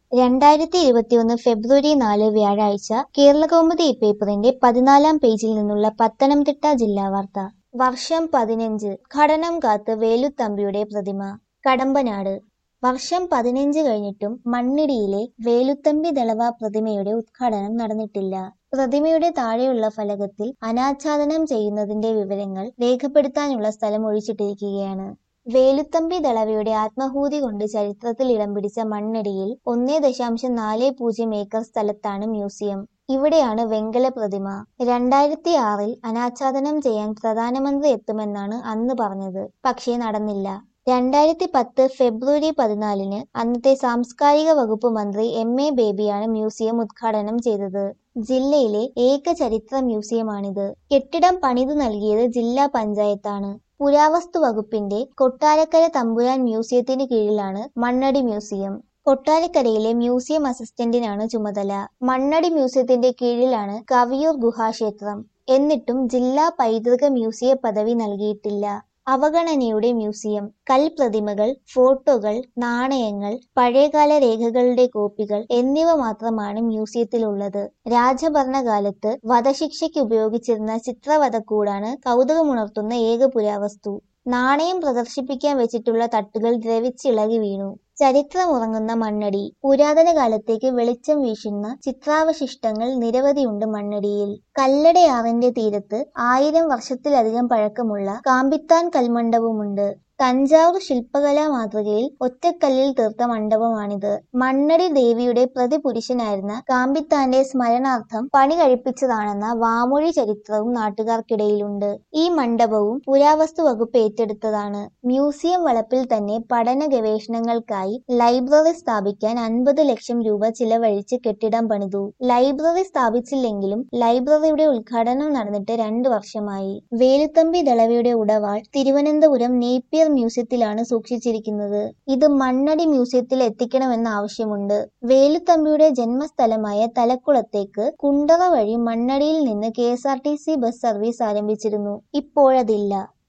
രണ്ടായിരത്തി ഇരുപത്തിയൊന്ന് ഫെബ്രുവരി നാല് വ്യാഴാഴ്ച കേരളകൗമുദി പേപ്പറിന്റെ പതിനാലാം പേജിൽ നിന്നുള്ള പത്തനംതിട്ട ജില്ലാ വാർത്ത വർഷം പതിനഞ്ച് ഘടനം കാത്ത് വേലുത്തമ്പിയുടെ പ്രതിമ കടമ്പനാട് വർഷം പതിനഞ്ച് കഴിഞ്ഞിട്ടും മണ്ണിടിയിലെ വേലുത്തമ്പി ദളവ പ്രതിമയുടെ ഉദ്ഘാടനം നടന്നിട്ടില്ല പ്രതിമയുടെ താഴെയുള്ള ഫലകത്തിൽ അനാച്ഛാദനം ചെയ്യുന്നതിന്റെ വിവരങ്ങൾ രേഖപ്പെടുത്താനുള്ള സ്ഥലം ഒഴിച്ചിട്ടിരിക്കുകയാണ് വേലുത്തമ്പി ദളവയുടെ ആത്മഹൂതി കൊണ്ട് ചരിത്രത്തിൽ ഇടം പിടിച്ച മണ്ണിടിയിൽ ഒന്നേ ദശാംശം നാല് പൂജ്യം ഏക്കർ സ്ഥലത്താണ് മ്യൂസിയം ഇവിടെയാണ് വെങ്കല പ്രതിമ രണ്ടായിരത്തി ആറിൽ അനാച്ഛാദനം ചെയ്യാൻ പ്രധാനമന്ത്രി എത്തുമെന്നാണ് അന്ന് പറഞ്ഞത് പക്ഷേ നടന്നില്ല രണ്ടായിരത്തി പത്ത് ഫെബ്രുവരി പതിനാലിന് അന്നത്തെ സാംസ്കാരിക വകുപ്പ് മന്ത്രി എം എ ബേബിയാണ് മ്യൂസിയം ഉദ്ഘാടനം ചെയ്തത് ജില്ലയിലെ ഏക ചരിത്ര മ്യൂസിയമാണിത് കെട്ടിടം പണിതു നൽകിയത് ജില്ലാ പഞ്ചായത്താണ് പുരാവസ്തു വകുപ്പിന്റെ കൊട്ടാരക്കര തമ്പുരാൻ മ്യൂസിയത്തിന് കീഴിലാണ് മണ്ണടി മ്യൂസിയം കൊട്ടാരക്കരയിലെ മ്യൂസിയം അസിസ്റ്റന്റിനാണ് ചുമതല മണ്ണടി മ്യൂസിയത്തിന്റെ കീഴിലാണ് കവിയൂർ ഗുഹാക്ഷേത്രം എന്നിട്ടും ജില്ലാ പൈതൃക മ്യൂസിയ പദവി നൽകിയിട്ടില്ല അവഗണനയുടെ മ്യൂസിയം കൽപ്രതിമകൾ ഫോട്ടോകൾ നാണയങ്ങൾ പഴയകാല രേഖകളുടെ കോപ്പികൾ എന്നിവ മാത്രമാണ് മ്യൂസിയത്തിലുള്ളത് രാജഭരണകാലത്ത് വധശിക്ഷയ്ക്ക് ഉപയോഗിച്ചിരുന്ന ചിത്രവധക്കൂടാണ് കൗതുകമുണർത്തുന്ന ഏക പുരാവസ്തു നാണയം പ്രദർശിപ്പിക്കാൻ വെച്ചിട്ടുള്ള തട്ടുകൾ ദ്രവിച്ചിളകി വീണു ചരിത്രമുറങ്ങുന്ന മണ്ണടി പുരാതന കാലത്തേക്ക് വെളിച്ചം വീശുന്ന ചിത്രാവശിഷ്ടങ്ങൾ നിരവധിയുണ്ട് മണ്ണടിയിൽ കല്ലടയാറിന്റെ തീരത്ത് ആയിരം വർഷത്തിലധികം പഴക്കമുള്ള കാമ്പിത്താൻ കൽമണ്ഡപമുണ്ട് തഞ്ചാവൂർ ശില്പകലാ മാതൃകയിൽ ഒറ്റക്കല്ലിൽ തീർത്ത മണ്ഡപമാണിത് മണ്ണടി ദേവിയുടെ പ്രതിപുരുഷനായിരുന്ന കാമ്പിത്താന്റെ സ്മരണാർത്ഥം പണി കഴിപ്പിച്ചതാണെന്ന വാമൊഴി ചരിത്രവും നാട്ടുകാർക്കിടയിലുണ്ട് ഈ മണ്ഡപവും പുരാവസ്തു വകുപ്പ് ഏറ്റെടുത്തതാണ് മ്യൂസിയം വളപ്പിൽ തന്നെ പഠന ഗവേഷണങ്ങൾക്കായി ലൈബ്രറി സ്ഥാപിക്കാൻ അൻപത് ലക്ഷം രൂപ ചിലവഴിച്ച് കെട്ടിടം പണിതു ലൈബ്രറി സ്ഥാപിച്ചില്ലെങ്കിലും ലൈബ്രറിയുടെ ഉദ്ഘാടനം നടന്നിട്ട് രണ്ടു വർഷമായി വേലുത്തമ്പി ദളവയുടെ ഉടവാൾ തിരുവനന്തപുരം നേപ്പിയർ മ്യൂസിയത്തിലാണ് സൂക്ഷിച്ചിരിക്കുന്നത് ഇത് മണ്ണടി മ്യൂസിയത്തിൽ എത്തിക്കണമെന്ന ആവശ്യമുണ്ട് വേലുത്തമ്പിയുടെ ജന്മസ്ഥലമായ തലക്കുളത്തേക്ക് കുണ്ടറ വഴി മണ്ണടിയിൽ നിന്ന് കെ ബസ് സർവീസ് ആരംഭിച്ചിരുന്നു ഇപ്പോഴതില്ല